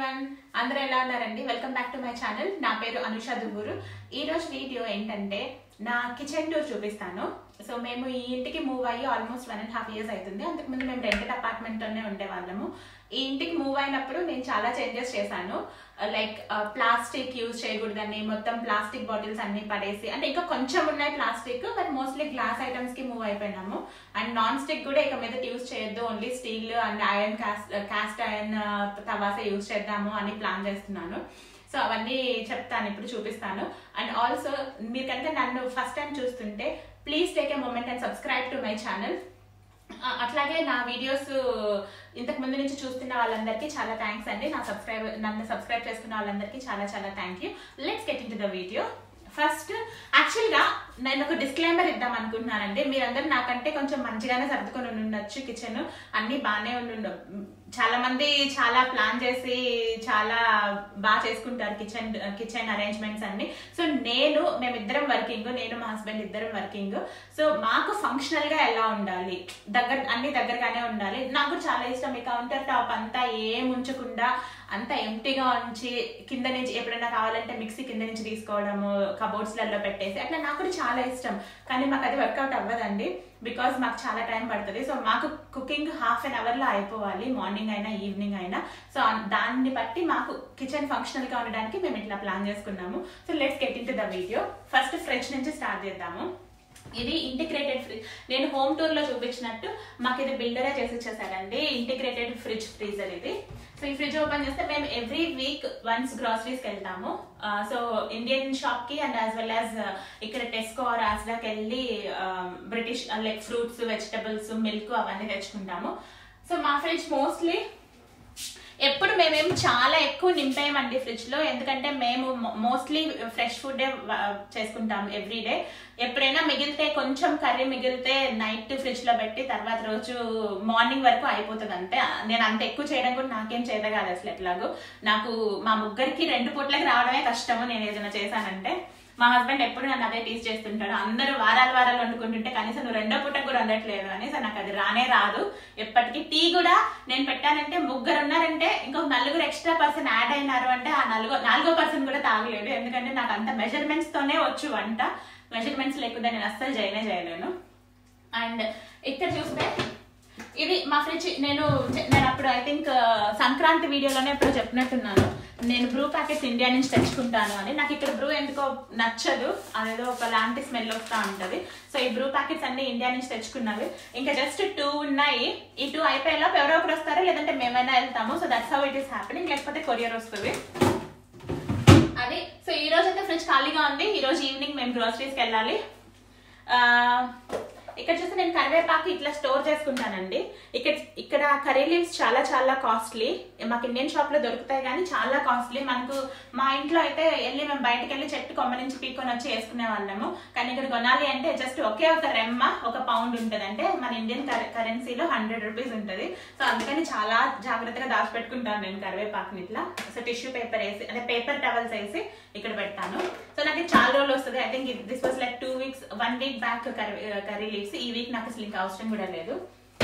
Everyone అందరూ ఎలా ఉన్నారండి welcome back to my channel నా పేరు అనుష దువ్వూరు ఈ రోజు వీడియో ఏంటంటే నా కిచెన్ టూర్ చూపిస్తాను సో మేము ఈ ఇంటికి మూవ్ అయ్యి almost one and half years అవుతుంది అంతకుముందు మేము రెంటెడ్ అపార్ట్మెంట్లోనే ఉండేవాళ్ళము ఈ ఇంటికి మూవ్ అయినప్పుడు నేను చాలా చేంజెస్ చేశాను లైక్ ప్లాస్టిక్ యూజ్ చేయకూడదని మొత్తం ప్లాస్టిక్ బాటిల్స్ అన్ని పడేసి అంటే ఇంకా కొంచెం ఉన్నాయి plastic but mostly glass items కి మూవ్ అయిపోయినాము అండ్ నాన్ స్టిక్ కూడా ఇక మీద యూజ్ చేయొద్దు only steel and iron cast cast iron తవాసే యూజ్ చేద్దాము అని ప్లాన్ చేస్తున్నాను సో అవన్నీ చెప్తాను ఇప్పుడు చూపిస్తాను అండ్ ఆల్సో మీరు కనుక నన్ను ఫస్ట్ టైం చూస్తుంటే please take a moment and subscribe to my channel అట్లాగే నా వీడియోస్ ఇంతకు ముందు నుంచి చూస్తున్న వాళ్ళందరికీ చాలా థ్యాంక్స్ అండి నా సబ్స్క్రైబ్ నన్ను సబ్స్క్రైబ్ చేసుకున్న వాళ్ళందరికీ చాలా చాలా thank you let's get into the video first యాక్చువల్గా నేను ఒక డిస్క్లైమర్ ఇద్దాం అనుకుంటున్నానండి మీరందరూ నాకంటే కొంచెం మంచిగానే సర్దుకొని ఉండొచ్చు కిచెన్ అన్ని బాగానే ఉండు చాలా మంది చాలా ప్లాన్ చేసి చాలా బాగా చేసుకుంటారు కిచెన్ కిచెన్ అరేంజ్మెంట్స్ అన్ని సో నేను మేమిద్దరం వర్కింగ్ నేను మా హస్బెండ్ ఇద్దరం వర్కింగ్ సో మాకు ఫంక్షనల్ గా ఎలా ఉండాలి దగ్గర అన్ని దగ్గరగానే ఉండాలి నాకు చాలా ఇష్టం ఈ కౌంటర్ టాప్ అంతా ఏం ఉంచకుండా అంతా ఎంటీగా ఉంచి కింద నుంచి ఎప్పుడైనా కావాలంటే మిక్సీ కింద నుంచి తీసుకోవడము కబోర్డ్స్లలో పెట్టేసి అట్లా నాకు కూడా చాలా ఇష్టం కానీ మాకు అది వర్కౌట్ అవ్వదండి బికాస్ మాకు చాలా టైం పడుతుంది సో మాకు కుకింగ్ హాఫ్ అన్ అవర్లో అయిపోవాలి మార్నింగ్ అయినా ఈవినింగ్ అయినా సో దాన్ని బట్టి మాకు కిచెన్ ఫంక్షనల్గా ఉండడానికి మేము ఇట్లా ప్లాన్ చేసుకున్నాము so let's get into the video first fridge నుంచి స్టార్ట్ చేద్దాము ఇది ఇంటిగ్రేటెడ్ ఫ్రిడ్జ్ నేను హోమ్ టూర్ లో చూపించినట్టు మాకు ఇది బిల్డరే చేసి ఇచ్చేసారండి ఇంటిగ్రేటెడ్ ఫ్రిడ్జ్ ఫ్రీజర్ ఇది సో ఈ ఫ్రిడ్జ్ ఓపెన్ చేస్తే మేము ఎవ్రీ వీక్ వన్స్ గ్రాసరీస్కి వెళ్తాము సో ఇండియన్ షాప్ కి అండ్ యాజ్ వెల్ యాజ్ ఇక్కడ టెస్కో ఆర్ ఆస్డాకి వెళ్ళి British like fruits vegetables milk అవన్నీ తెచ్చుకుంటాము సో మా ఫ్రిడ్జ్ మోస్ట్లీ ఎప్పుడు మేమేం చాలా ఎక్కువ నింపేయమండి ఫ్రిడ్జ్ లో ఎందుకంటే మేము మోస్ట్లీ ఫ్రెష్ ఫుడ్ చేసుకుంటాం ఎవ్రీ డే ఎప్పుడైనా మిగిలితే కొంచెం కర్రీ మిగిలితే నైట్ ఫ్రిడ్జ్ లో పెట్టి తర్వాత రోజు మార్నింగ్ వరకు అయిపోతుంది అంతే నేను అంత ఎక్కువ చేయడం కూడా నాకేం చేత కాదు అసలు ఎట్లాగో నాకు మా ముగ్గురికి రెండు పూట్లకి రావడమే కష్టము నేను ఏదైనా చేశానంటే మా హస్బెండ్ ఎప్పుడు నన్ను అదే టీస్ చేస్తుంటాడు అందరూ వారాలు వారాలు వండుకుంటుంటే కనీసం నువ్వు రెండో పూట కూడా వండట్లేదు అని సో నాకు అది రానే రాదు ఎప్పటికీ టీ కూడా నేను పెట్టానంటే ముగ్గురు ఉన్నారంటే ఇంకొక నలుగురు ఎక్స్ట్రా పర్సన్ యాడ్ అయినారు అంటే ఆ నలుగో నాలుగో పర్సన్ కూడా తాగలేదు ఎందుకంటే నాకు అంత మెజర్మెంట్స్ తోనే వచ్చు వంట మెజర్మెంట్స్ లేకుండా నేను అస్సలు చేయనే చేయలేను అండ్ ఇక్కడ చూస్తే ఇది మా ఫ్రిడ్జ్ నేను నేను అప్పుడు ఐ థింక్ సంక్రాంతి వీడియోలోనే ఎప్పుడు చెప్పినట్టున్నాను నేను బ్రూ ప్యాకెట్స్ ఇండియా నుంచి తెచ్చుకుంటాను అని నాకు ఇక్కడ బ్రూ ఎందుకో నచ్చదు అదేదో ఒక లాంటి స్మెల్ వస్తూ ఉంటుంది సో ఈ బ్రూ ప్యాకెట్స్ అన్ని ఇండియా నుంచి తెచ్చుకున్నవి ఇంకా జస్ట్ టూ ఉన్నాయి ఈ టూ అయిపోయేలోపు ఎవరో ఒకరు వస్తారు లేదంటే మేమైనా వెళ్తాము so that's how it is happening లేకపోతే కొరియర్ వస్తుంది అది సో ఈ రోజు అయితే ఫ్రిడ్జ్ ఖాళీగా ఉంది ఈ రోజు ఈవినింగ్ మేము గ్రోసరీస్కి వెళ్ళాలి ఇక్కడ చూస్తే నేను కరివేపాకు ఇట్లా స్టోర్ చేసుకుంటానండి ఇక్కడ ఇక్కడ కర్రీ లీవ్స్ చాలా చాలా కాస్ట్లీ మాకు ఇండియన్ షాప్ లో దొరుకుతాయి కానీ చాలా కాస్ట్లీ మనకు మా ఇంట్లో అయితే వెళ్ళి మేము బయటకు వెళ్ళి చెట్టు కొమ్మ నుంచి పీక్కొని వచ్చి వేసుకునే వాళ్ళము కానీ ఇక్కడ కొనాలి అంటే జస్ట్ ఒకే ఒక రెమ్మ ఒక పౌండ్ ఉంటుంది అంటే మన ఇండియన్ కరెన్సీలో హండ్రెడ్ రూపీస్ ఉంటుంది సో అందుకని చాలా జాగ్రత్తగా దాచిపెట్టుకుంటాను నేను కరివేపాకుని ఇట్లా సో టిష్యూ పేపర్ వేసి అంటే పేపర్ టవల్స్ వేసి ఇక్కడ పెడతాను సో నాకు చాలా రోజులు వస్తుంది I think this was like two weeks one week back curry curry leaves ఈ వీక్ నాకు అసలు ఇంకా అవసరం కూడా లేదు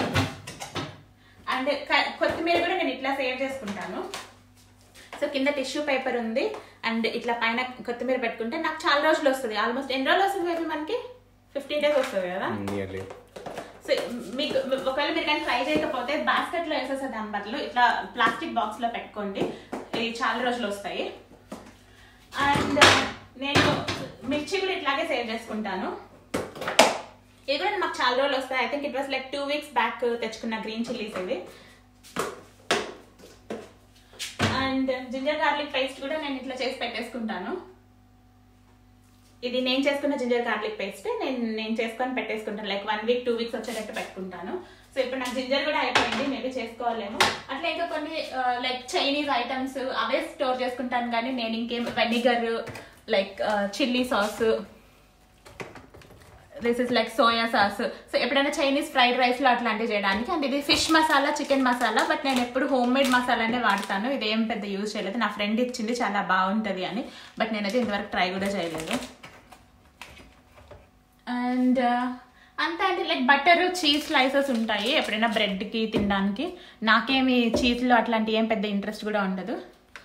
అండ్ కొత్తిమీర కూడా నేను ఇట్లా సేవ్ చేసుకుంటాను సో కింద టిష్యూ పేపర్ ఉంది అండ్ ఇట్లా పైన కొత్తిమీర పెట్టుకుంటే నాకు చాలా రోజులు వస్తుంది ఆల్మోస్ట్ ఎన్ని రోజులు వస్తుంది బేబీ మనకి ఫిఫ్టీన్ డేస్ వస్తుంది కదా నియర్లీ సో మీకు ఒకవేళ మీరు కానీ ట్రై చేయకపోతే బాస్కెట్ లో వేసేసే దాని బదులు ఇట్లా ప్లాస్టిక్ బాక్స్ లో పెట్టుకోండి ఇవి చాలా రోజులు వస్తాయి అండ్ నేను మిర్చి కూడా ఇట్లాగే సేవ్ చేసుకుంటాను ఇది కూడా మాకు చాలా రోజులు వస్తాయి I think it was like two weeks back తెచ్చుకున్న గ్రీన్ చిల్లీస్ ఇవి అండ్ జింజర్ గార్లిక్ పేస్ట్ కూడా నేను ఇట్లా చేసి పెట్టేసుకుంటాను ఇది నేను చేసుకున్న జింజర్ గార్లిక్ పేస్ట్ నేను నేను చేసుకొని పెట్టేసుకుంటాను like one week two weeks వచ్చేటట్టు పెట్టుకుంటాను సో ఇప్పుడు నాకు జింజర్ కూడా అయిపోయింది మేబీ చేసుకోవాలేమో అట్లా ఇంకా కొన్ని లైక్ చైనీస్ ఐటమ్స్ అవే స్టోర్ చేసుకుంటాను కానీ నేను ఇంకేం vinegar like chilli sauce this is like soya sauce so ఎప్పుడైనా చైనీస్ ఫ్రైడ్ రైస్ లో అట్లాంటివి చేయడానికి అండ్ ఇది fish masala chicken masala but నేను ఎప్పుడు హోమ్ మేడ్ మసాలానే వాడతాను ఇది ఏం పెద్ద యూజ్ చేయలేదు నా ఫ్రెండ్ ఇచ్చింది చాలా బాగుంటుంది అని బట్ నేనైతే ఇంతవరకు ట్రై కూడా చేయలేదు అండ్ అంతే అంటే లైక్ బటర్ చీజ్ స్లైసెస్ ఉంటాయి ఎప్పుడైనా బ్రెడ్కి తినడానికి నాకేమి చీజ్లో అట్లాంటి ఏం పెద్ద ఇంట్రెస్ట్ కూడా ఉండదు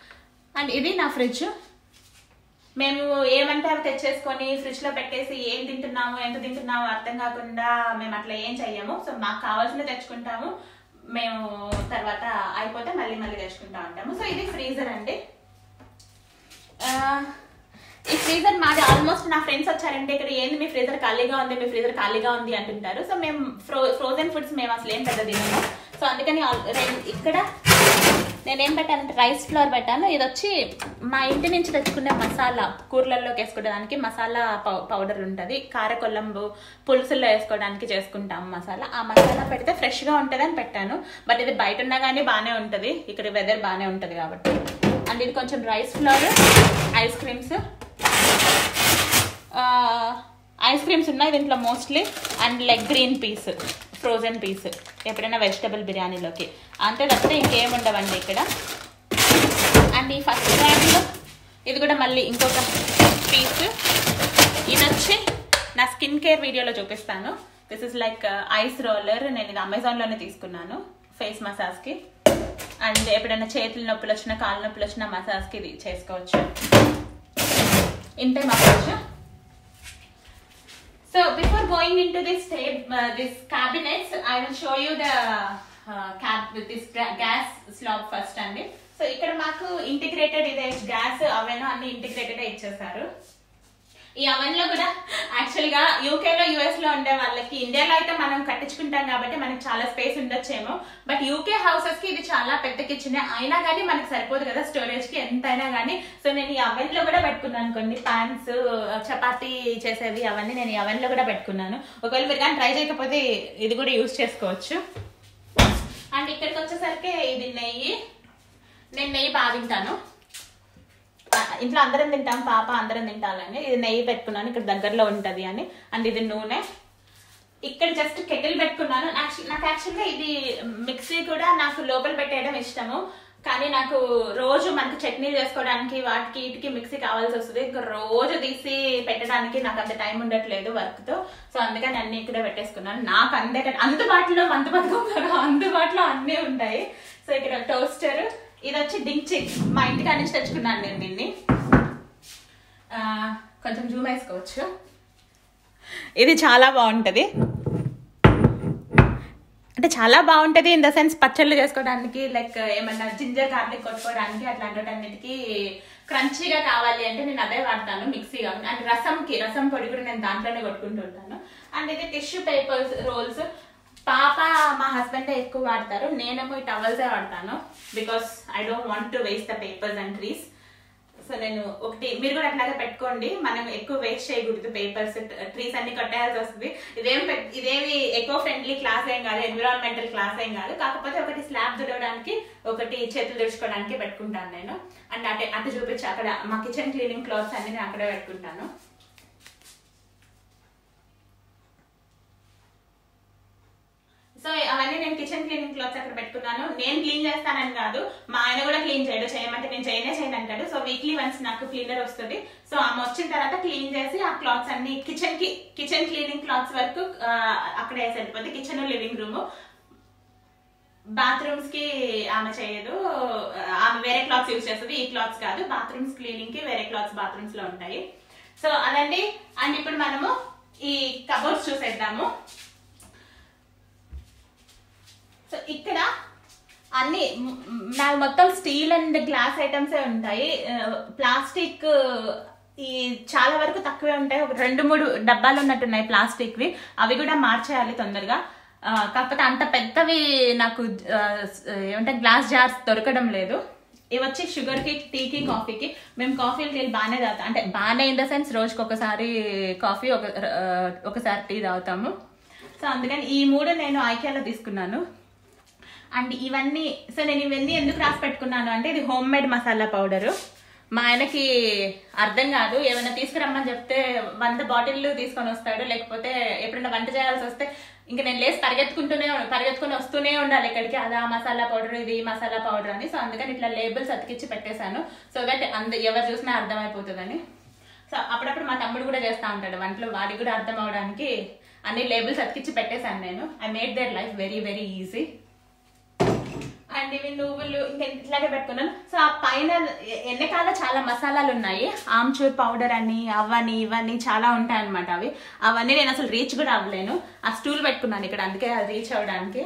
అండ్ ఇది నా ఫ్రిడ్జ్ మేము ఏమంటే అవి తెచ్చేసుకొని ఫ్రిడ్జ్ లో పెట్టేసి ఏం తింటున్నాము ఎంత తింటున్నాము అర్థం కాకుండా మేము అట్లా ఏం చెయ్యము సో మాకు కావాల్సింది తెచ్చుకుంటాము మేము తర్వాత అయిపోతే మళ్ళీ మళ్ళీ తెచ్చుకుంటా ఉంటాము సో ఇది ఫ్రీజర్ అండి ఆ, ఈ ఫ్రీజర్ మాది ఆల్మోస్ట్ నా ఫ్రెండ్స్ వచ్చారంటే ఇక్కడ ఏంది మీ ఫ్రీజర్ ఖాళీగా ఉంది మీ ఫ్రీజర్ ఖాళీగా ఉంది అంటుంటారు సో మేము ఫ్రో ఫ్రోజన్ ఫుడ్స్ మేము అసలు ఏం పెద్ద తినము సో అందుకని ఆల్- రెం- ఇక్కడ నేనేం పెట్టానంటే రైస్ ఫ్లోర్ పెట్టాను ఇది వచ్చి మా ఇంటి నుంచి తెచ్చుకునే మసాలా కూరలలోకి వేసుకోవడానికి మసాలా పౌ- పౌడర్ ఉంటుంది కారకొల్లంబు పులుసుల్లో వేసుకోవడానికి చేసుకుంటాము మసాలా ఆ మసాలా పెడితే ఫ్రెష్గా ఉంటుంది అని పెట్టాను బట్ ఇది బయట ఉన్నా కానీ బాగానే ఉంటుంది ఇక్కడ వెదర్ బాగానే ఉంటుంది కాబట్టి అండ్ ఇది కొంచెం rice flour ice creams ice creams ఉన్నాయి దీంట్లో mostly and leg green peas frozen peas ఎప్పుడైనా వెజిటబుల్ బిర్యానీలోకి అంతే తప్పితే ఇంకేం ఉండవండి ఇక్కడ అండ్ ఈ ఫస్ట్ బ్యాగ్లో ఇది కూడా మళ్ళీ ఇంకొక పీస్ ఇది వచ్చి నా స్కిన్ కేర్ వీడియోలో చూపిస్తాను this is like ice roller నేను ఇది అమెజాన్లోనే తీసుకున్నాను ఫేస్ మసాజ్కి అండ్ ఎప్పుడైనా చేతుల నొప్పులు వచ్చినా కాళ్ళ నొప్పులు వచ్చినా మసాజ్కి ఇది చేసుకోవచ్చు ఇంతే మా fridge So before going into this tab- uh, this cabinets, I will show you the uh, cab with this gra- gas slab first అండి సో ఇక్కడ మాకు ఇంటిగ్రేటెడ్ ఇదే గ్యాస్ అవెన్ అన్ని ఇంటిగ్రేటెడ్ ఇచ్చేసారు ఈ అవెన్ లో కూడా యాక్చువల్ గా యూకే లో యుఎస్ లో ఉండే వాళ్ళకి ఇండియాలో అయితే మనం కట్టించుకుంటాం కాబట్టి మనకి చాలా స్పేస్ ఉండొచ్చేమో బట్ యూకే హౌసెస్ కి ఇది చాలా పెద్ద కిచెన్ అయినా కానీ మనకి సరిపోదు కదా స్టోరేజ్ కి ఎంతైనా కానీ సో నేను ఈ అవెన్ లో కూడా పెట్టుకున్నాను కొన్ని పాన్స్ చపాతీ చేసేవి అవన్నీ నేను ఈ అవెన్ లో కూడా పెట్టుకున్నాను ఒకవేళ మీరు కానీ ట్రై చేయకపోతే ఇది కూడా యూజ్ చేసుకోవచ్చు అండ్ ఇక్కడికి వచ్చేసరికి ఇది నెయ్యి నేను నెయ్యి బాగా తింటాను ఆ, ఇంట్లో అందరం తింటాం పాప అందరం తింటాలని ఇది నెయ్యి పెట్టుకున్నాను ఇక్కడ దగ్గరలో ఉంటది అని అండ్ ఇది నూనె ఇక్కడ జస్ట్ కెటిల్ పెట్టుకున్నాను యాక్చు- నాకు యాక్చువల్గా ఇది మిక్సీ కూడా నాకు లోపల పెట్టేయడం ఇష్టము కానీ నాకు రోజు మనకి చట్నీ చేసుకోవడానికి వాటికి వీటికి మిక్సీ కావాల్సి వస్తుంది ఇంకా రోజు తీసి పెట్టడానికి నాకు అంత టైం ఉండట్లేదు వర్క్ తో సో అందుకని అన్ని ఇక్కడే పెట్టేసుకున్నాను నాకు అందే అందుబాటులో మంత బతుకం కదా అందుబాటులో అన్నీ ఉంటాయి సో ఇక్కడ టోస్టర్ ఇది వచ్చి డించి మా ఇంటికాడ నుంచి తెచ్చుకున్నాను నేను దీన్ని ఆ, కొంచెం జూమ్ వేసుకోవచ్చు ఇది చాలా బాగుంటది అంటే చాలా బాగుంటది ఇన్ ద సెన్స్ పచ్చళ్ళు చేసుకోవడానికి లైక్ ఏమన్నా జింజర్ గార్లిక్ కొట్టుకోవడానికి అట్లాంటివన్నిటికి క్రంచీగా కావాలి అంటే నేను అదే వాడతాను మిక్సీగా అండ్ రసంకి రసం పొడి కూడా నేను దాంట్లోనే కొట్టుకుంటూ ఉంటాను అండ్ ఇది టిష్యూ పేపర్స్ రోల్స్ పాప మా హస్బెండ్ ఎక్కువ వాడతారు నేనేమో ఈ టవల్సే వాడతాను because I don't want to waste the papers and trees so నేను ఒకటి మీరు కూడా అట్లాగే పెట్టుకోండి మనం ఎక్కువ వేస్ట్ చేయకూడదు పేపర్స్ ట్రీస్ అన్ని కొట్టేయాల్సి వస్తుంది ఇదేం పెట్- ఇదేమి ఎకో ఫ్రెండ్లీ క్లాస్ ఏం కాదు ఎన్విరాన్మెంటల్ క్లాస్ ఏం కాదు కాకపోతే ఒకటి స్లాబ్ దుడవడానికి ఒకటి చేతులు తుడుచుకోవడానికి పెట్టుకుంటాను నేను అండ్ అటు అటు చూపించి అక్కడ మా కిచెన్ క్లీనింగ్ క్లాత్స్ అన్ని నేను అక్కడే పెట్టుకుంటాను సో అవన్నీ నేను కిచెన్ క్లీనింగ్ క్లాత్స్ అక్కడ పెట్టుకున్నాను నేను క్లీన్ చేస్తానని కాదు మా ఆయన కూడా క్లీన్ చేయడు చేయమంటే నేను చేయనే చేయను అంటాడు సో వీక్లీ వన్స్ నాకు క్లీనర్ వస్తుంది సో ఆమె వచ్చిన తర్వాత క్లీన్ చేసి ఆ క్లాత్స్ అన్ని కిచెన్ కి కిచెన్ క్లీనింగ్ క్లాత్స్ వరకు ఆ, అక్కడే వేసి వెళ్ళిపోద్ది కిచెన్ లివింగ్ రూమ్ బాత్రూమ్స్ కి ఆమె చేయదు ఆమె వేరే క్లాత్స్ యూజ్ చేస్తుంది ఈ క్లాత్స్ కాదు బాత్రూమ్స్ క్లీనింగ్ కి వేరే క్లాత్స్ బాత్రూమ్స్ లో ఉంటాయి సో అదండి అండ్ ఇప్పుడు మనము ఈ కబోర్డ్స్ చూసేద్దాము సో ఇక్కడ అన్ని మ్, నాకు మొత్తం స్టీల్ అండ్ గ్లాస్ ఐటమ్సే ఉంటాయి ప్లాస్టిక్ ఈ చాలా వరకు తక్కువే ఉంటాయి ఒక రెండు మూడు డబ్బాలు ఉన్నట్టున్నాయి ప్లాస్టిక్వి అవి కూడా మార్చేయాలి తొందరగా ఆ, కాకపోతే అంత పెద్దవి నాకు ఆ, ఏమంటే గ్లాస్ జార్స్ దొరకడం లేదు ఇవి వచ్చి షుగర్కి టీకి కాఫీకి మేము కాఫీలకి వెళ్ళి బాగానే తాగుతాం అంటే బాగానే ఇన్ ద సెన్స్ రోజుకి ఒకసారి కాఫీ ఒక ఆ, ఒకసారి టీ తాగుతాము సో అందుకని ఈ మూడు నేను ఐక్యాలో తీసుకున్నాను అండ్ ఇవన్నీ సో నేను ఇవన్నీ ఎందుకు రాసి పెట్టుకున్నాను అంటే ఇది హోమ్ మేడ్ మసాలా పౌడరు మా ఆయనకి అర్థం కాదు ఏమైనా తీసుకురమ్మని చెప్తే వంద బాటిల్లు తీసుకొని వస్తాడు లేకపోతే ఎప్పుడైనా వంట చేయాల్సి వస్తే ఇంకా నేను లేసి పరిగెత్తుకుంటూనే పరిగెత్తుకుని వస్తూనే ఉండాలి ఇక్కడికి అదా మసాలా పౌడర్ ఇది మసాలా పౌడర్ అని సో అందుకని ఇట్లా లేబుల్స్ అతికిచ్చి పెట్టేశాను సో దట్ అంద ఎవరు చూసినా అర్థమైపోతుందని సో అప్పుడప్పుడు మా తమ్ముడు కూడా చేస్తూ ఉంటాడు వంటలు వాడికి కూడా అర్థం అవడానికి అన్ని లేబుల్స్ అతికిచ్చి పెట్టేశాను నేను I made their life very very easy and and ఇవి నువ్వులు ఇంకా ఇట్లాగే పెట్టుకున్నాను సో ఆ పైన ఎ- వెనకాల చాలా మసాలాలు ఉన్నాయి ఆమ్చూర్ పౌడర్ అని అవని ఇవన్నీ చాలా ఉంటాయి అనమాట అవి అవన్నీ నేను అసలు రీచ్ కూడా అవ్వలేను ఆ స్టూల్ పెట్టుకున్నాను ఇక్కడ అందుకే అది రీచ్ అవ్వడానికి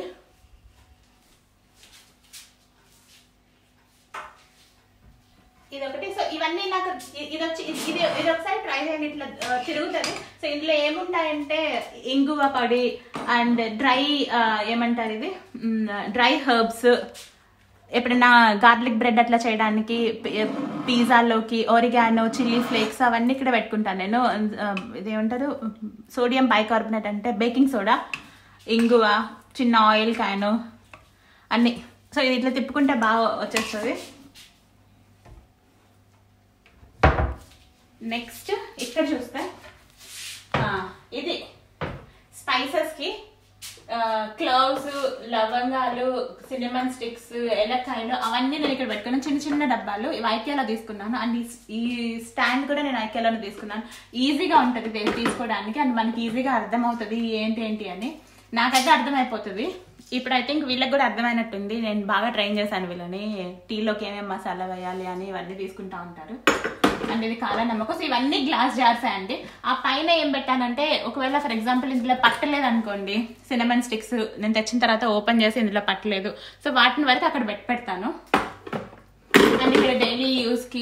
ఇది ఒకటి సో ఇవన్నీ నాకు ఇ- ఇది వచ్చి ఇది ఇది ఇది ఒకసారి ట్రై చేయండి ఇట్లా ఆ, తిరుగుతుంది సో ఇందులో ఏముంటాయంటే ఇంగువ పొడి అండ్ డ్రై ఏమంటారు ఇది డ్రై హర్బ్స్ ఎప్పుడైనా గార్లిక్ బ్రెడ్ అట్లా చేయడానికి పి- పిజ్జాలోకి ఒరిగానో చిల్లీ ఫ్లేక్స్ అవన్నీ ఇక్కడ పెట్టుకుంటాను నేను ఆ, ఇదేమంటారు సోడియం బైకార్బోనేట్ అంటే బేకింగ్ సోడా ఇంగువ చిన్న ఆయిల్ క్యాను అన్నీ సో ఇది ఇట్లా తిప్పుకుంటే బాగా వచ్చేస్తుంది నెక్స్ట్ ఇక్కడ చూస్తే ఆ, ఇది స్పైసెస్కి క్లవ్స్ లవంగాలు సినిమన్ స్టిక్స్ ఎలక్కాయలు అవన్నీ నేను ఇక్కడ పెట్టుకున్నాను చిన్న చిన్న డబ్బాలు ఇవి ఐక్యాలో తీసుకున్నాను అండ్ ఈ- ఈ స్టాండ్ కూడా నేను ఐక్యాలోనే తీసుకున్నాను ఈజీగా ఉంటుంది ఇది తీసుకోవడానికి అండ్ మనకి ఈజీగా అర్థమవుతుంది ఏంటి ఏంటి అని నాకైతే అర్థమైపోతుంది ఇప్పుడు ఐ థింక్ వీళ్ళకి కూడా అర్థమైనట్టుంది నేను బాగా ట్రైన్ చేశాను వీళ్ళని టీలోకి ఏమేమి మసాలా వేయాలి అని ఇవన్నీ తీసుకుంటా ఉంటారు అండ్ ఇది కాల నమ్మకం సో ఇవన్నీ గ్లాస్ జార్స్ అండి ఆ పైన ఏం పెట్టానంటే ఒకవేళ ఫర్ ఎగ్జాంపుల్ ఇందులో పట్టలేదు అనుకోండి సినమన్ స్టిక్స్ నేను తెచ్చిన తర్వాత ఓపెన్ చేసి ఇందులో పట్టలేదు సో వాటిని వరకు అక్కడ పెట్టి పెడతాను అండ్ ఇక్కడ డైలీ యూస్కి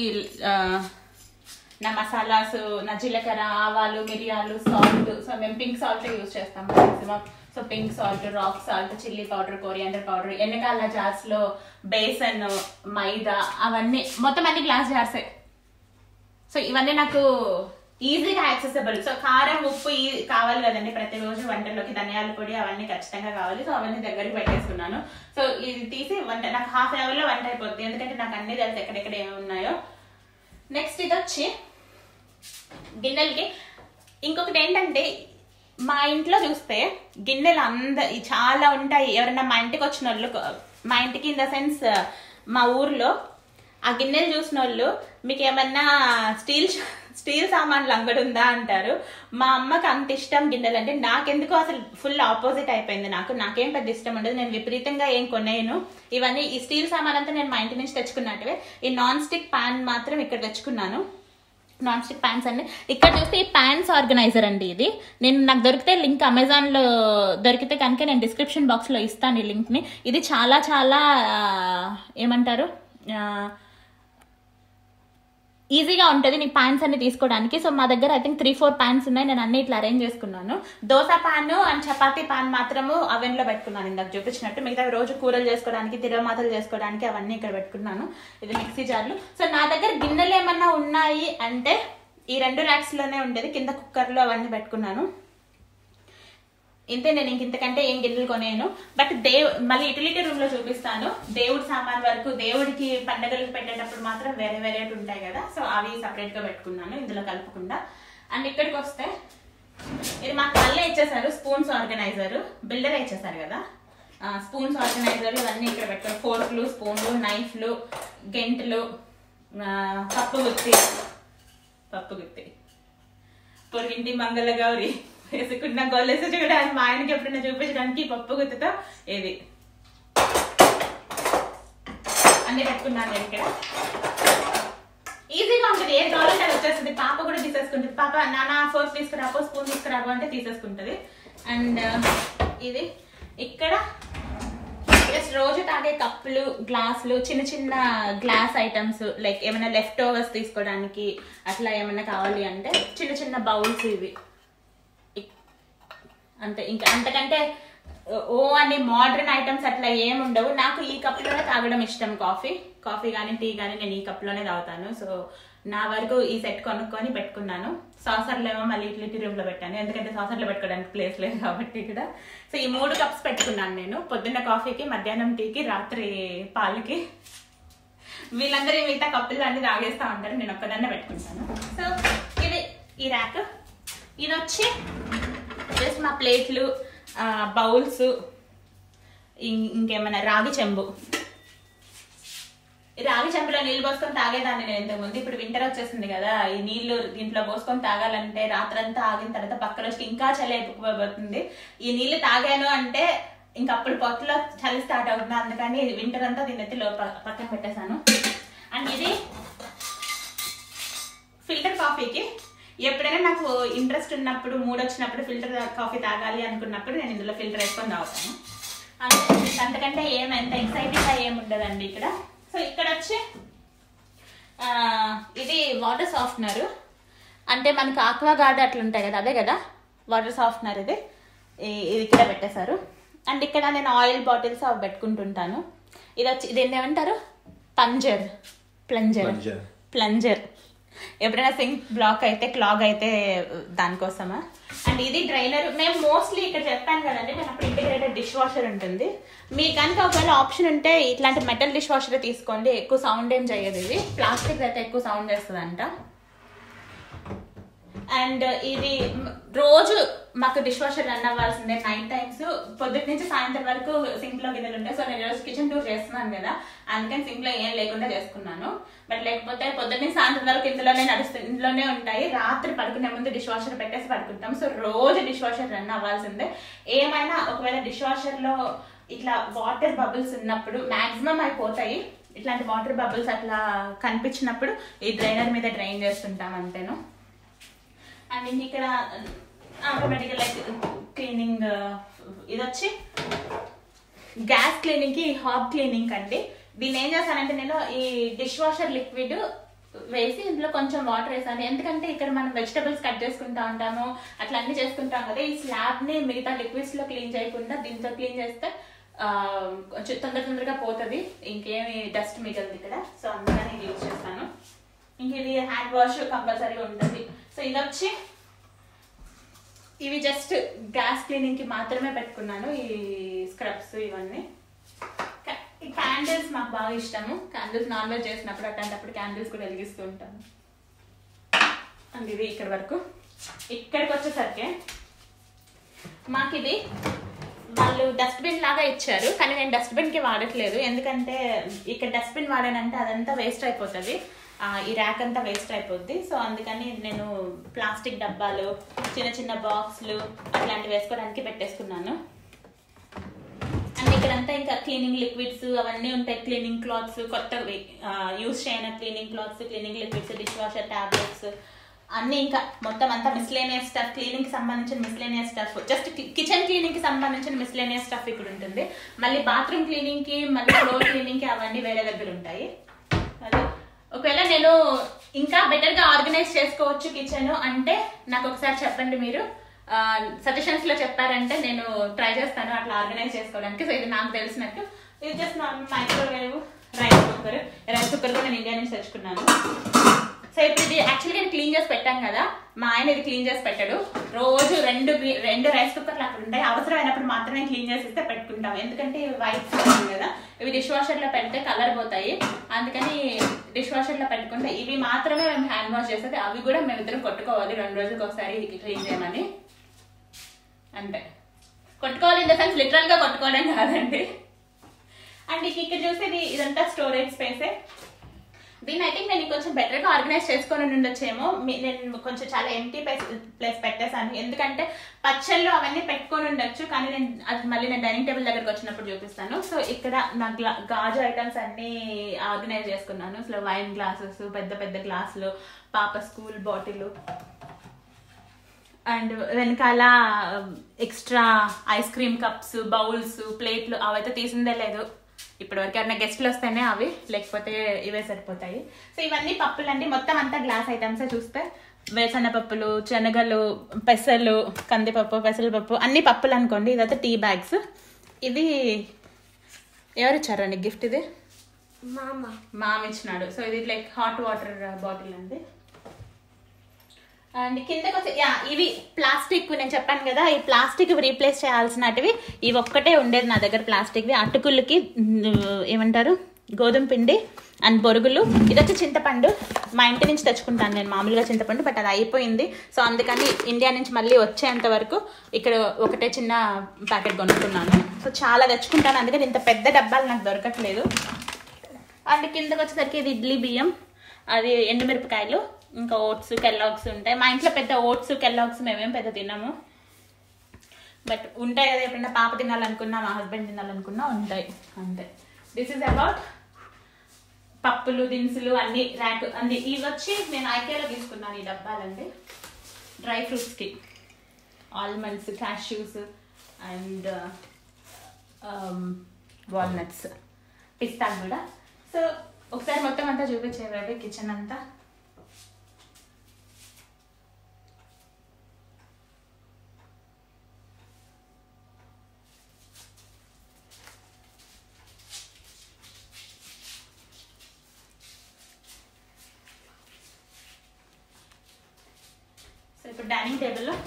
నా మసాలాస్ నా జీలకర్ర ఆవాలు మిరియాలు సాల్ట్ సో మేము పింక్ సాల్ట్ యూస్ చేస్తాం maximum so pink salt rock salt chilli powder coriander powder వెనకాల జార్స్ లో బేసన్ మైదా అవన్నీ మొత్తం అన్ని గ్లాస్ జార్సే సో ఇవన్నీ నాకు ఈజీగా యాక్సెసిబుల్ సో కారం ఉప్పు ఈ- కావాలి కదండి ప్రతిరోజు వంటల్లోకి ధనియాల పొడి అవన్నీ ఖచ్చితంగా కావాలి సో అవన్నీ దగ్గరికి పెట్టేసుకున్నాను సో ఇది తీసి వంట నాకు హాఫ్ అన్ అవర్ లో వంట అయిపోద్ది ఎందుకంటే నాకు అన్ని తెలుసు ఎక్కడెక్కడ ఏమి ఉన్నాయో నెక్స్ట్ ఇది వచ్చి గిన్నెలకి ఇంకొకటి ఏంటంటే మా ఇంట్లో చూస్తే గిన్నెలు అంద చాలా ఉంటాయి ఎవరైనా మా ఇంటికి వచ్చిన వాళ్ళు మా ఇంటికి ఇన్ ద సెన్స్ మా ఊర్లో ఆ గిన్నెలు చూసిన వాళ్ళు మీకు ఏమన్నా స్టీల్ స్టీల్ సామాన్లు అంగడి ఉందా అంటారు మా అమ్మకి అంత ఇష్టం గిన్నెలు అంటే నాకెందుకో అసలు ఫుల్ ఆపోజిట్ అయిపోయింది నాకు నాకేం పెద్ద ఇష్టం ఉండదు నేను విపరీతంగా ఏం కొనేయను ఇవన్నీ ఈ స్టీల్ సామాన్ అంతా నేను మా ఇంటి నుంచి తెచ్చుకున్నట్టువే ఈ నాన్ స్టిక్ పాన్ మాత్రం ఇక్కడ తెచ్చుకున్నాను నాన్ స్టిక్ ప్యాన్స్ అండి ఇక్కడ చూస్తే ఈ ప్యాన్స్ ఆర్గనైజర్ అండి ఇది నేను నాకు దొరికితే లింక్ అమెజాన్ లో దొరికితే కనుక నేను డిస్క్రిప్షన్ బాక్స్ లో ఇస్తాను ఈ లింక్ ని ఇది చాలా చాలా ఆ, ఏమంటారు ఆ, ఈజీగా ఉంటుంది నీ ప్యాన్స్ అన్ని తీసుకోవడానికి సో మా దగ్గర I think three four pans ఉన్నాయి నేను అన్ని ఇట్లా అరేంజ్ చేసుకున్నాను dosa pan and chapati pan మాత్రము అవెన్ లో పెట్టుకున్నాను ఇందాక చూపించినట్టు మిగతా రోజు కూరలు చేసుకోవడానికి తిరమాతలు చేసుకోవడానికి అవన్నీ ఇక్కడ పెట్టుకున్నాను ఇది మిక్సీ జార్లు సో నా దగ్గర గిన్నెలు ఏమన్నా ఉన్నాయి అంటే ఈ రెండు ర్యాక్స్ లోనే ఉండేది కింద కుక్కర్లో అవన్నీ పెట్టుకున్నాను ఇంతే నేను ఇంక ఇంతకంటే ఏం గిన్నెలు కొనేను బట్ దేవ్ మళ్ళీ యూటిలిటీ రూమ్ లో చూపిస్తాను దేవుడి సామాన్ వరకు దేవుడికి పండగలకు పెట్టేటప్పుడు మాత్రం వేరే వేరే ఉంటాయి కదా సో అవి సపరేట్ గా పెట్టుకున్నాను ఇందులో కలుపుకుండా అండ్ ఇక్కడికి వస్తే ఇది మాకు మళ్ళీ ఇచ్చేసారు స్పూన్స్ ఆర్గనైజర్ బిల్డర్ ఇచ్చేసారు కదా స్పూన్స్ ఆర్గనైజర్లు ఇవన్నీ ఇక్కడ పెట్టుకోరు ఫోర్క్లు స్పూన్లు నైఫ్లు గెంట్లు ఆ, పప్పు గుత్తి పప్పు గుత్తి పొరిగింటి మంగళ గౌరి వేసుకున్న గొల్లెసి చూడడానికి మా ఆయనకి ఎప్పుడైనా చూపించడానికి ఈ పప్పు గుత్తితో ఇది అన్ని పెట్టుకున్నాను నేను ఇక్కడ ఈజీగా ఉంటుంది ఏం కావాలంటే అది వచ్చేస్తుంది పాప కూడా తీసేసుకుంటుంది పాప నాన్న ఫోర్క్ తీసుకురాపో స్పూన్ తీసుకురాపో అంటే తీసేసుకుంటుంది అండ్ ఇది ఇక్కడ జస్ట్ రోజు తాగే కప్పులు గ్లాసులు చిన్న చిన్న గ్లాస్ ఐటమ్స్ లైక్ ఏమైనా లెఫ్ట్ ఓవర్స్ తీసుకోవడానికి అట్లా ఏమైనా కావాలి అంటే చిన్న చిన్న బౌల్స్ ఇవి ఇక్- అంతే ఇంకా అంతకంటే ఓ అని మోడర్న్ ఐటమ్స్ అట్లా ఏం ఉండవు నాకు ఈ కప్లోనే తాగడం ఇష్టం కాఫీ కాఫీ కానీ టీ కానీ నేను ఈ కప్లోనే తాగుతాను సో నా వరకు ఈ సెట్ కొనుక్కొని పెట్టుకున్నాను సాసర్లు ఏమో మళ్ళీ యూటిలిటీ రూమ్ లో పెట్టాను ఎందుకంటే సాసర్లో పెట్టుకోవడానికి ప్లేస్ లేదు కాబట్టి ఇక్కడ సో ఈ మూడు కప్స్ పెట్టుకున్నాను నేను పొద్దున్న కాఫీకి మధ్యాహ్నం టీకి రాత్రి పాలకి వీళ్ళందరూ ఈ మిగతా కప్పులు అన్ని తాగేస్తా ఉంటారు నేను ఒక్కదాన్నే పెట్టుకుంటాను సో ఇది ఈ ర్యాక్ ఇది వచ్చి జస్ట్ మా ప్లేట్లు బౌల్స్ ఇంకేమైనా రాగి చెంబు ఈ రాగి చెంబులో నీళ్ళు పోసుకొని తాగేదాన్ని నేను ఇంతకుముందు ఇప్పుడు వింటర్ వచ్చేసింది కదా ఈ నీళ్లు దీంట్లో పోసుకొని తాగాలంటే రాత్రంతా ఆగిన తర్వాత పక్క రోజుకి ఇంకా చలి అయిపోతుంది ఈ నీళ్లు తాగాను అంటే ఇంకా అప్పుడు పొట్టలో చలి స్టార్ట్ అవుతుంది అందుకని వింటర్ అంతా దీని ఎత్తి లోపల పక్కన పెట్టేశాను అండ్ ఇది ఫిల్టర్ కాఫీకి ఎప్పుడైనా నాకు ఇంట్రెస్ట్ ఉన్నప్పుడు మూడ్ వచ్చినప్పుడు ఫిల్టర్ కాఫీ తాగాలి అనుకున్నప్పుడు నేను ఇందులో ఫిల్టర్ వేసుకొని తాగుతాను అంతే అంతకంటే ఏం ఎంత ఎక్సైటింగ్గా ఏం ఉండదండి ఇక్కడ సో ఇక్కడ వచ్చి ఆ, ఇది వాటర్ సాఫ్ట్నర్ అంటే మనకు ఆక్వా గార్డ్ అట్లా ఉంటాయి కదా అదే కదా వాటర్ సాఫ్ట్నర్ ఇది ఈ- ఇది ఇక్కడ పెట్టేశారు అండ్ ఇక్కడ నేను ఆయిల్ బాటిల్స్ అవి పెట్టుకుంటుంటాను ఇది వచ్చి దీన్ని ఏమంటారు పంజర్ ప్లంజర్ Plunger. ప్లంజర్ ఎప్పుడైనా సింక్ బ్లాక్ అయితే క్లాగ్ అయితే దానికోసమా అండ్ ఇది డ్రైనర్ మేము మోస్ట్లీ ఇక్కడ చెప్పాను కదండి నేను అప్పుడు ఇంటిగ్రేటెడ్ డిష్ వాషర్ ఉంటుంది మీకు కనుక ఒకవేళ ఆప్షన్ ఉంటే ఇట్లాంటి మెటల్ డిష్ వాషర్ తీసుకోండి ఎక్కువ సౌండ్ ఏం చేయదు ఇది ప్లాస్టిక్ అయితే ఎక్కువ సౌండ్ చేస్తుందంట అండ్ ఇది మ్, రోజు మాకు డిష్ వాషర్ రన్ అవ్వాల్సిందే నైన్ టైమ్స్ పొద్దున్న నుంచి సాయంత్రం వరకు సింక్ లో గిన్నెలు ఉంటాయి సో నేను రోజు కిచెన్ టూర్ చేస్తున్నాను కదా అందుకని సింక్ లో ఏం లేకుండా చేసుకున్నాను బట్ లేకపోతే పొద్దున్న నుంచి సాయంత్రం వరకు ఇందులోనే నడుస్తు ఇందులోనే ఉంటాయి రాత్రి పడుకునే ముందు డిష్ వాషర్ పెట్టేసి పడుకుంటాం సో రోజు డిష్ వాషర్ రన్ అవ్వాల్సిందే ఏమైనా ఒకవేళ డిష్ వాషర్ లో ఇట్లా వాటర్ బబుల్స్ ఉన్నప్పుడు మాక్సిమం అయిపోతాయి ఇట్లాంటి వాటర్ బబుల్స్ అట్లా కనిపించినప్పుడు ఈ డ్రైనర్ మీద డ్రైన్ చేస్తుంటాం అంతేను అండ్ ఇంక ఇక్కడ ఆటోమేటిక్గా లైక్ క్లీనింగ్ ఇది వచ్చి గ్యాస్ క్లీనింగ్ కి హాబ్ క్లీనింగ్ అండి దీన్ని ఏం చేస్తానంటే నేను ఈ డిష్ వాషర్ లిక్విడ్ వేసి ఇందులో కొంచెం వాటర్ వేసాను ఎందుకంటే ఇక్కడ మనం వెజిటబుల్స్ కట్ చేసుకుంటా ఉంటాము అట్లా అన్ని చేసుకుంటాం కదా ఈ స్లాబ్ ని మిగతా లిక్విడ్స్ లో క్లీన్ చేయకుండా దీంతో క్లీన్ చేస్తే ఆ, కొంచెం తొందర తొందరగా పోతుంది ఇంకేమి డస్ట్ మిగలదు ఇక్కడ సో అందుకని ఇది యూజ్ చేస్తాను ఇంక ఇది హ్యాండ్ వాష్ కంపల్సరీ ఉంటుంది సో ఇది వచ్చి ఇవి జస్ట్ గ్యాస్ క్లీనింగ్ కి మాత్రమే పెట్టుకున్నాను ఈ స్క్రబ్స్ ఇవన్నీ క- ఈ క్యాండిల్స్ మాకు బాగా ఇష్టము క్యాండిల్స్ నాన్ వెజ్ చేసినప్పుడు అట్లాంటప్పుడు క్యాండిల్స్ కూడా వెలిగిస్తూ ఉంటాను అండ్ ఇది ఇక్కడ వరకు ఇక్కడికి వచ్చేసరికి మాకు ఇది వాళ్ళు డస్ట్బిన్ లాగా ఇచ్చారు కానీ నేను డస్ట్బిన్ కి వాడట్లేదు ఎందుకంటే ఇక్కడ డస్ట్బిన్ వాడానంటే అదంతా వేస్ట్ అయిపోతుంది ఆ, ఈ ర్యాక్ అంతా వేస్ట్ అయిపోద్ది సో అందుకని నేను ప్లాస్టిక్ డబ్బాలు చిన్న చిన్న బాక్స్లు అట్లాంటివి వేసుకోవడానికి పెట్టేసుకున్నాను అండ్ ఇక్కడంతా ఇంకా క్లీనింగ్ లిక్విడ్స్ అవన్నీ ఉంటాయి క్లీనింగ్ క్లాత్స్ కొత్తవి యూస్ చేయని cleaning cloths cleaning liquids dishwasher tablets అన్ని ఇంకా మొత్తం అంతా మిస్లేనియస్ స్టఫ్ క్లీనింగ్ కి సంబంధించిన miscellaneous stuff just kitchen cleaning కి సంబంధించిన మిస్లేనియస్ స్టఫ్ ఇక్కడ ఉంటుంది మళ్ళీ బాత్రూమ్ క్లీనింగ్ కి మళ్ళీ ఫ్లోర్ క్లీనింగ్ కి అవన్నీ వేరే దగ్గర ఉంటాయి అది ఒకవేళ నేను ఇంకా బెటర్ గా ఆర్గనైజ్ చేసుకోవచ్చు కిచెన్ అంటే నాకు ఒకసారి చెప్పండి మీరు సజెషన్స్ లో చెప్పారంటే నేను ట్రై చేస్తాను అట్లా ఆర్గనైజ్ చేసుకోవడానికి సో ఇది నాకు తెలిసినట్టు ఇది just normal microwave rice cooker rice cooker కూడా నేను ఇండియా నుంచి తెచ్చుకున్నాను సో ఇప్పుడు ఇది యాక్చువల్గా నేను క్లీన్ చేసి పెట్టాను కదా మా ఆయన ఇది క్లీన్ చేసి పెట్టాడు రోజు రెండు గ్రీ- రెండు రైస్ కుక్కర్లు అక్కడ ఉంటాయి అవసరమైనప్పుడు మాత్రమే క్లీన్ చేసి ఇస్తే పెట్టుకుంటాం ఎందుకంటే ఇవి వైట్ కదా ఇవి డిష్ వాషర్ లో పెడితే కలర్ పోతాయి అందుకని డిష్ వాషర్ లో పెట్టుకుంటే ఇవి మాత్రమే మేము హ్యాండ్ వాష్ చేసేది అవి కూడా మేము ఇద్దరం కొట్టుకోవాలి రెండు రోజులకు ఒకసారి క్లీన్ చేయమని అంతే కొట్టుకోవాలి ఇన్ ద సెన్స్ లిటరల్ గా కొట్టుకోవడం కాదండి అండ్ ఇక ఇక్కడ చూసేది ఇదంతా స్టోరేజ్ స్పేసే దీన్ని ఐ థింక్ నేను కొంచెం బెటర్ గా ఆర్గనైజ్ చేసుకొని ఉండొచ్చేమో మీ- నేను కొంచెం చాలా ఎంటీ ప్లేస్ ప్లేస్ పెట్టేశాను ఎందుకంటే పచ్చళ్ళు అవన్నీ పెట్టుకొని ఉండొచ్చు కానీ నేను అది మళ్ళీ నేను డైనింగ్ టేబుల్ దగ్గరకు వచ్చినప్పుడు చూపిస్తాను సో ఇక్కడ నా గ్లా గాజు ఐటమ్స్ అన్ని ఆర్గనైజ్ చేసుకున్నాను సో వైన్ గ్లాసెస్ పెద్ద పెద్ద గ్లాసులు పాప స్కూల్ బాటిల్ అండ్ వెనకాల extra ice cream cups bowls ప్లేట్లు అవైతే తీసిందే లేదు ఇప్పటివరకు ఎవరైనా గెస్ట్లు వస్తేనే అవి లేకపోతే ఇవే సరిపోతాయి సో ఇవన్నీ పప్పులు అండి మొత్తం అంతా గ్లాస్ ఐటమ్స్ చూస్తే వేసన్న పప్పులు శనగలు పెసలు కందిపప్పు పెసరపప్పు అన్ని పప్పులు అనుకోండి ఇదైతే టీ బ్యాగ్స్ ఇది ఎవరు ఇచ్చారండి గిఫ్ట్ ఇది మామ మామ ఇచ్చినాడు సో ఇది లైక్ హాట్ వాటర్ బాటిల్ అండి అండ్ కిందకి వచ్చి యా ఇవి ప్లాస్టిక్ నేను చెప్పాను కదా ఈ ప్లాస్టిక్ రీప్లేస్ చేయాల్సినటివి ఇవి ఒక్కటే ఉండేది నా దగ్గర ప్లాస్టిక్వి అటుకులకి ఉమ్, ఏమంటారు గోధుమ పిండి అండ్ బొరుగులు ఇది వచ్చి చింతపండు మా ఇంటి నుంచి తెచ్చుకుంటాను నేను మామూలుగా చింతపండు బట్ అది అయిపోయింది సో అందుకని ఇండియా నుంచి మళ్ళీ వచ్చేంత వరకు ఇక్కడ ఒకటే చిన్న ప్యాకెట్ కొనుక్కున్నాను సో చాలా తెచ్చుకుంటాను అందుకని ఇంత పెద్ద డబ్బాలు నాకు దొరకట్లేదు అండ్ కిందకి వచ్చేసరికి ఇది ఇడ్లీ బియ్యం అది ఎండుమిరపకాయలు ఇంకా ఓట్స్ కెల్లాగ్స్ ఉంటాయి మా ఇంట్లో పెద్ద ఓట్స్ కెల్లాగ్స్ మేమేం పెద్ద తినము బట్ ఉంటాయి కదా ఎప్పుడైనా పాప తినాలనుకున్నా మా హస్బెండ్ తినాలనుకున్నా ఉంటాయి అంతే దిస్ ఇస్ అబౌట్ పప్పులు దినుసులు అన్ని ర్యాక్ అన్ని ఇవి వచ్చి నేను ఐకేలో తీసుకున్నాను ఈ డబ్బాలండి డ్రై ఫ్రూట్స్కి ఆల్మండ్స్ క్యాష్యూస్ అండ్ వాల్నట్స్ పిస్తాలు కూడా సో ఒకసారి మొత్తం అంతా చూపించేవాడు కిచెన్ అంతా సో ఇప్పుడు డైనింగ్ టేబుల్లో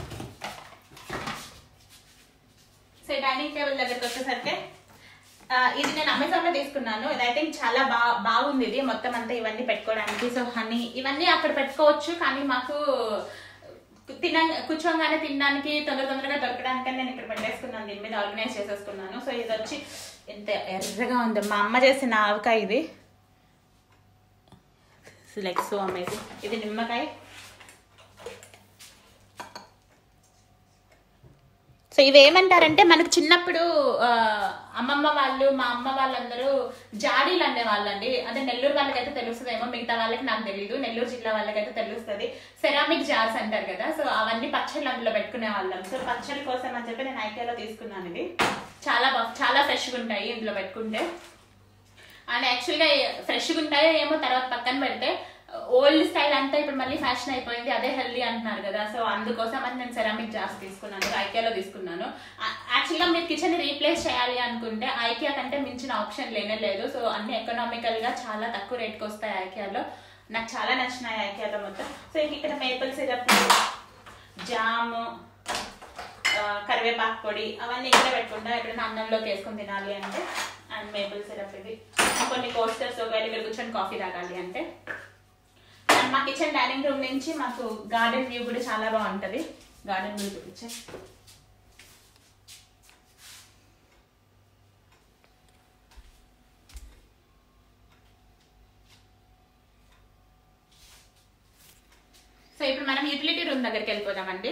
సో డైనింగ్ టేబుల్ దగ్గరికి వచ్చేసరికి ఆ, ఇది నేను అమెజాన్ లో తీసుకున్నాను ఇది ఐ థింక్ చాలా బా బాగుంది ఇది మొత్తం అంతా ఇవన్నీ పెట్టుకోవడానికి సో హనీ ఇవన్నీ అక్కడ పెట్టుకోవచ్చు కానీ మాకు తిన కూర్చోగానే తినడానికి తొందర తొందరగా దొరకడానికి నేను ఇక్కడ పెట్టేసుకున్నాను దీని మీద ఆర్గనైజ్ చేసేసుకున్నాను సో ఇది వచ్చి ఎంత ఎర్రగా ఉంది మా అమ్మ చేసిన ఆవకాయ ఇది లైక్ సో అమేజింగ్ ఇది నిమ్మకాయ సో ఇవి ఏమంటారంటే మనకు చిన్నప్పుడు ఆ, అమ్మమ్మ వాళ్ళు మా అమ్మ వాళ్ళందరూ జాడీలు అనే వాళ్ళండి అదే నెల్లూరు వాళ్ళకైతే తెలుస్తుందేమో మిగతా వాళ్ళకి నాకు తెలియదు నెల్లూరు జిల్లా వాళ్ళకైతే తెలుస్తుంది సెరామిక్ జార్స్ అంటారు కదా సో అవన్నీ పచ్చళ్ళు అందులో పెట్టుకునే వాళ్ళం సో పచ్చడి కోసం అని చెప్పి నేను ఐకేలో తీసుకున్నాను ఇది చాలా బా చాలా ఫ్రెష్గా ఉంటాయి ఇందులో పెట్టుకుంటే అండ్ యాక్చువల్గా ఫ్రెష్గా ఉంటాయో ఏమో తర్వాత పక్కన పెడితే ఓల్డ్ స్టైల్ అంతా ఇప్పుడు మళ్ళీ ఫ్యాషన్ అయిపోయింది అదే హెల్దీ అంటున్నారు కదా సో అందుకోసం అని నేను సెరామిక్ జార్స్ తీసుకున్నాను ఐకియాలో తీసుకున్నాను యాక్చువల్గా మీరు కిచెన్ రీప్లేస్ చేయాలి అనుకుంటే ఐకియా కంటే మించిన ఆప్షన్ లేనే లేదు సో అన్ని ఎకనామికల్ గా చాలా తక్కువ రేట్కి వస్తాయి ఐకియాలో నాకు చాలా నచ్చినాయి ఐకియాలో మొత్తం సో ఇంక ఇక్కడ మేపుల్ సిరప్ జాము ఆ, కరివేపాకు పొడి అవన్నీ ఇక్కడ పెట్టుకుంటా ఎప్పుడైనా అన్నంలోకి వేసుకొని తినాలి అంటే అండ్ మేపుల్ సిరప్ ఇది కొన్ని కోస్టర్స్ ఒకవేళ ఇక్కడ కూర్చొని కాఫీ తాగాలి అంటే అండ్ మా కిచెన్ డైనింగ్ రూమ్ నుంచి మాకు గార్డెన్ వ్యూ కూడా చాలా బాగుంటది గార్డెన్ వ్యూ చూపించే సో ఇప్పుడు మనం యూటిలిటీ రూమ్ దగ్గరికి వెళ్ళిపోదామండి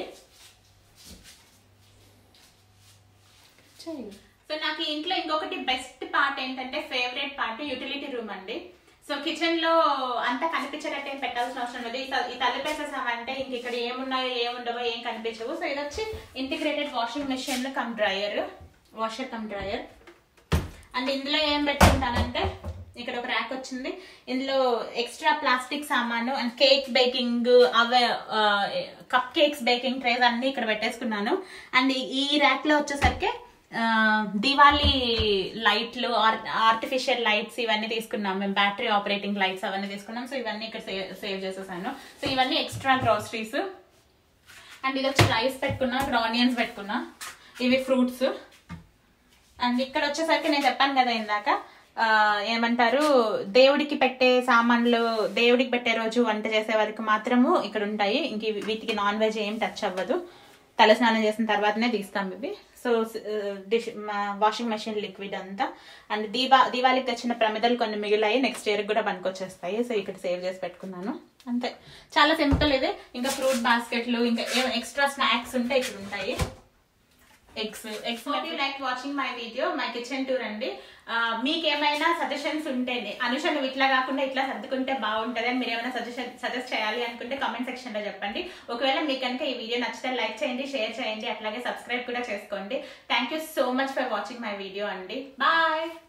సో నాకు ఈ ఇంట్లో ఇంకొకటి బెస్ట్ పార్ట్ ఏంటంటే ఫేవరెట్ పార్ట్ యూటిలిటీ రూమ్ అండి సో కిచెన్ లో అంతా కనిపించేటట్టు ఏం పెట్టాల్సిన అవసరం లేదు ఈ త- ఈ తలుపేసేసామంటే ఇంక ఇక్కడ ఏమున్నాయో ఏముండవో ఏం కనిపించవు సో ఇది వచ్చి integrated washing machine come dryer washer come dryer and ఇందులో ఏం పెట్టుకుంటానంటే ఇక్కడ ఒక ర్యాక్ వచ్చింది ఇందులో ఎక్స్ట్రా ప్లాస్టిక్ సామాను అండ్ కేక్ బేకింగ్ అవే కప్ కేక్స్ బేకింగ్ ట్రేస్ అన్ని ఇక్కడ పెట్టేసుకున్నాను అండ్ ఈ- ఈ ర్యాక్ లో వచ్చేసరికి ఆ, దివాళీ లైట్లు ఆర్టిఫిషియల్ లైట్స్ ఇవన్నీ తీసుకున్నాం మేము బ్యాటరీ ఆపరేటింగ్ లైట్స్ అవన్నీ తీసుకున్నాం సో ఇవన్నీ ఇక్కడ సేవ్ చేసేసాను సో ఇవన్నీ ఎక్స్ట్రా గ్రాసరీస్ అండ్ ఇది వచ్చి రైస్ పెట్టుకున్నా ఇక్కడ ఆనియన్స్ పెట్టుకున్నా ఇవి ఫ్రూట్స్ అండ్ ఇక్కడ వచ్చేసరికి నేను చెప్పాను కదా ఇందాక ఆ, ఏమంటారు దేవుడికి పెట్టే సామాన్లు దేవుడికి పెట్టే రోజు వంట చేసే వరకు మాత్రము ఇక్కడ ఉంటాయి ఇంక ఇవి- వీటికి నాన్ వెజ్ ఏం టచ్ అవ్వదు తల స్నానం చేసిన తర్వాతనే తీస్తాం ఇవి so dish washing machine liquid అంతా అండ్ దీపా దీవాళికి తెచ్చిన ప్రమిదలు కొన్ని మిగిలాయి నెక్స్ట్ ఇయర్ కూడా పనికొచ్చేస్తాయి సో ఇక్కడ సేవ్ చేసి పెట్టుకున్నాను అంతే చాలా సింపుల్ ఇది ఇంకా ఫ్రూట్ బాస్కెట్లు ఇంకా ఎక్స్ట్రా స్నాక్స్ ఉంటే ఇక్కడ ఉంటాయి eggs eggs hope you like watching my video my kitchen tour అండి ఆ, మీకు ఏమైనా సజెషన్స్ ఉంటే అనుష నువ్వు ఇట్లా కాకుండా ఇట్లా సర్దుకుంటే బాగుంటుంది అని మీరు ఏమైనా సజెషన్ సజెస్ట్ చేయాలి అనుకుంటే కామెంట్ సెక్షన్ లో చెప్పండి ఒకవేళ మీకు కనుక ఈ వీడియో నచ్చితే లైక్ చేయండి షేర్ చేయండి అట్లాగే సబ్స్క్రైబ్ కూడా చేసుకోండి thank you so much for watching my video అండి బాయ్